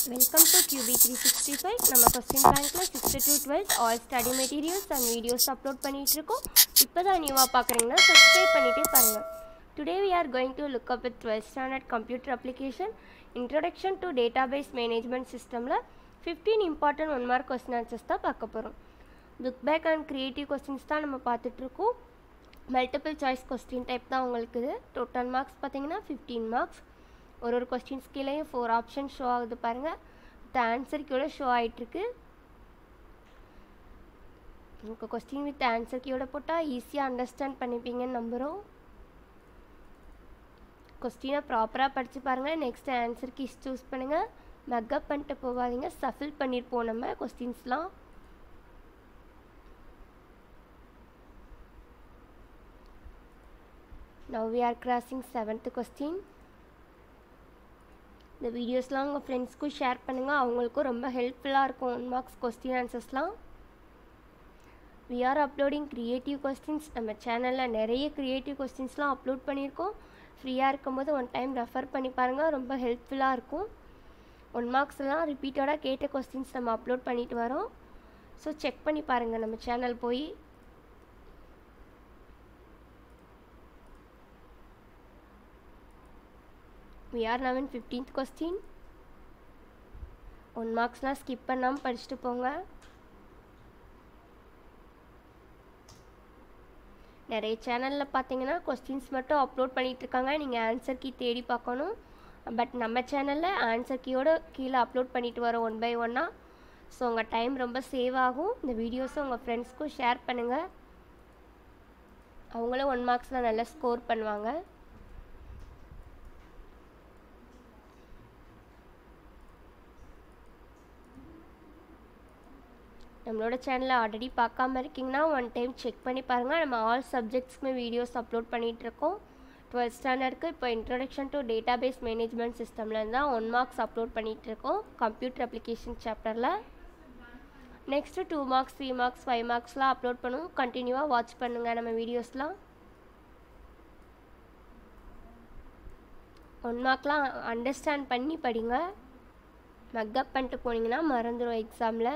Welcome to QB365 நம்ம question பேங்க்கில் sixth to twelfth all study materials and videos upload பண்ணிகிட்டு இருக்கோம் இப்போ தான் நியூவாக பார்க்குறீங்கன்னா சப்ஸ்கிரைப் பண்ணிகிட்டே பாருங்கள் today we are going to look up with twelfth standard computer application introduction to database management சிஸ்டமில் fifteen important one mark question answers தான் பார்க்க போகிறோம் look back and creative questions தான் நம்ம பார்த்துட்ருக்கோம் மல்டிபிள் சாய்ஸ் கொஸ்டின் டைப் தான் உங்களுக்கு இது டோட்டல் மார்க்ஸ் பார்த்தீங்கன்னா ஃபிஃப்டீன் மார்க்ஸ் ஒரு ஒரு கொஸ்டின்ஸ் கீழேயும் ஃபோர் ஆப்ஷன் ஷோ ஆகுது பாருங்கள் வித் ஆன்சர் கீழே ஷோ ஆகிட்டுருக்கு உங்களுக்கு கொஸ்டின் வித் ஆன்சர் கீழே போட்டால் ஈஸியாக அண்டர்ஸ்டாண்ட் பண்ணிப்பீங்கன்னு நம்புகிறோம் கொஸ்டினை ப்ராப்பராக படித்து பாருங்கள் நெக்ஸ்ட் ஆன்சர் கீஸ் சூஸ் பண்ணுங்கள் மக்கப் பண்ணிட்டு போகாதீங்க சஃபில் பண்ணியிருப்போம் நம்ம கொஸ்டின்ஸ்லாம் now we are crossing seventh question இந்த வீடியோஸ்லாம் உங்கள் ஃப்ரெண்ட்ஸ்க்கும் ஷேர் பண்ணுங்கள் அவங்களுக்கும் ரொம்ப ஹெல்ப்ஃபுல்லாக இருக்கும் ஒன் மார்க்ஸ் கொஸ்டின் ஆன்சர்ஸ்லாம் we are uploading creative questions நம்ம சேனலில் நிறைய க்ரியேட்டிவ் கொஸ்டின்ஸ்லாம் அப்லோட் பண்ணியிருக்கோம் ஃப்ரீயாக இருக்கும்போது ஒன் டைம் ரெஃபர் பண்ணி பாருங்கள் ரொம்ப ஹெல்ப்ஃபுல்லாக இருக்கும் ஒன் மார்க்ஸ்லாம் ரிப்பீட்டடாக கேட்ட கொஸ்டின்ஸ் நம்ம அப்லோட் பண்ணிட்டு வரோம் ஸோ செக் பண்ணி பாருங்கள் நம்ம சேனல் போய் we are now in 15th question one மார்க்ஸ்லாம் ஸ்கிப் பண்ணாமல் படிச்சுட்டு போங்க நிறைய சேனலில் பார்த்தீங்கன்னா கொஸ்டின்ஸ் மட்டும் அப்லோட் பண்ணிகிட்டு இருக்காங்க நீங்கள் ஆன்சர் கீ தேடி பார்க்கணும் பட் நம்ம சேனலில் ஆன்சர் கீயோட கீழே அப்லோட் பண்ணிட்டு வரோம் ஒன் பை ஒன்னாக ஸோ உங்கள் டைம் ரொம்ப சேவ் ஆகும் இந்த வீடியோஸை உங்கள் ஃப்ரெண்ட்ஸ்க்கும் ஷேர் பண்ணுங்கள் அவங்களும் ஒன் மார்க்ஸில் நல்லா ஸ்கோர் பண்ணுவாங்க நம்மளோட சேனலை ஆல்ரெடி பார்க்காம இருக்கீங்கன்னா ஒன் டைம் செக் பண்ணி பாருங்கள் நம்ம ஆல் சப்ஜெக்ட்ஸ்க்குமே வீடியோஸ் அப்லோட் பண்ணிகிட்ருக்கோம் டுவெல்த் ஸ்டாண்டர்டுக்கு இப்போ இன்ட்ரடக்ஷன் டு டேட்டாபேஸ் மேனேஜ்மெண்ட் சிஸ்டம்லேருந்து தான் ஒன் மார்க்ஸ் அப்லோட் பண்ணிகிட்ருக்கோம் கம்ப்யூட்டர் அப்ளிகேஷன் சாப்டரில் next two marks three marks five மார்க்ஸ்லாம் அப்லோட் பண்ணுவோம் கண்டினியூவாக வாட்ச் பண்ணுங்கள் நம்ம வீடியோஸ்லாம் ஒன் மார்க்லாம் அண்டர்ஸ்டாண்ட் பண்ணி படிங்க மக்கப் பண்ணிட்டு போனீங்கன்னா மறந்துடும் எக்ஸாமில்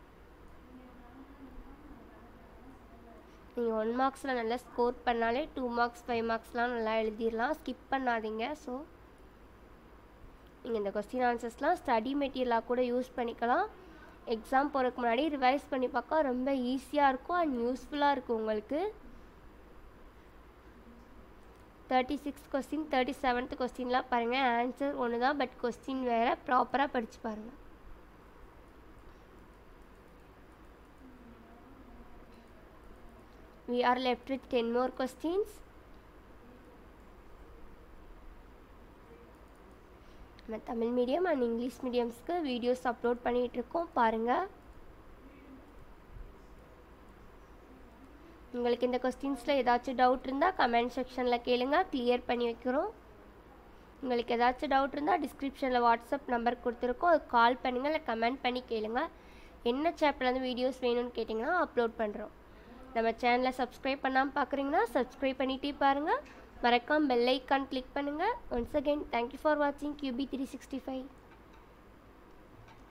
நீங்கள் ஒன் மார்க்ஸில் நல்லா ஸ்கோர் பண்ணாலே டூ மார்க்ஸ் ஃபைவ் மார்க்ஸ்லாம் நல்லா எழுதிடலாம் ஸ்கிப் பண்ணாதீங்க ஸோ நீங்கள் இந்த கொஸ்டின் ஆன்சர்ஸ்லாம் ஸ்டடி மெட்டீரியலாக கூட யூஸ் பண்ணிக்கலாம் எக்ஸாம் போகிறதுக்கு முன்னாடி ரிவைஸ் பண்ணி பார்க்க ரொம்ப ஈஸியாக இருக்கும் அண்ட் யூஸ்ஃபுல்லாக இருக்கும் உங்களுக்கு thirty six question thirty seventh கொஸ்டின்லாம் பாருங்கள் ஆன்சர் ஒன்று தான் பட் கொஸ்டின் வேறு ப்ராப்பராக படித்து பாருங்கள் we are left with 10 more questions நம்ம தமிழ் மீடியம் அண்ட் இங்கிலீஷ் மீடியம்ஸ்க்கு வீடியோஸ் அப்லோட் பண்ணிகிட்ருக்கோம் பாருங்கள் உங்களுக்கு இந்த கொஸ்டின்ஸில் ஏதாச்சும் டவுட் இருந்தால் கமெண்ட் செக்ஷனில் கேளுங்க கிளியர் பண்ணி வைக்கிறோம் உங்களுக்கு ஏதாச்சும் டவுட் இருந்தால் டிஸ்கிரிப்ஷனில் வாட்ஸ்அப் நம்பர் கொடுத்துருக்கோம் அது கால் பண்ணுங்கள் இல்லை கமெண்ட் பண்ணி கேளுங்க என்ன சாப்டர்லேருந்து வீடியோஸ் வேணும்னு கேட்டிங்கன்னா அப்லோட் பண்ணுறோம் நம்ம சேனலை சப்ஸ்கிரைப் பண்ணாமல் பார்க்குறீங்கன்னா சப்ஸ்கிரைப் பண்ணிகிட்டே பாருங்கள் மறக்காமல் பெல் ஐக்கான் கிளிக் பண்ணுங்கள் ஒன்ஸ் அகெயின் தேங்க்யூ ஃபார் வாட்சிங் கியூபி த்ரீ சிக்ஸ்டி ஃபைவ்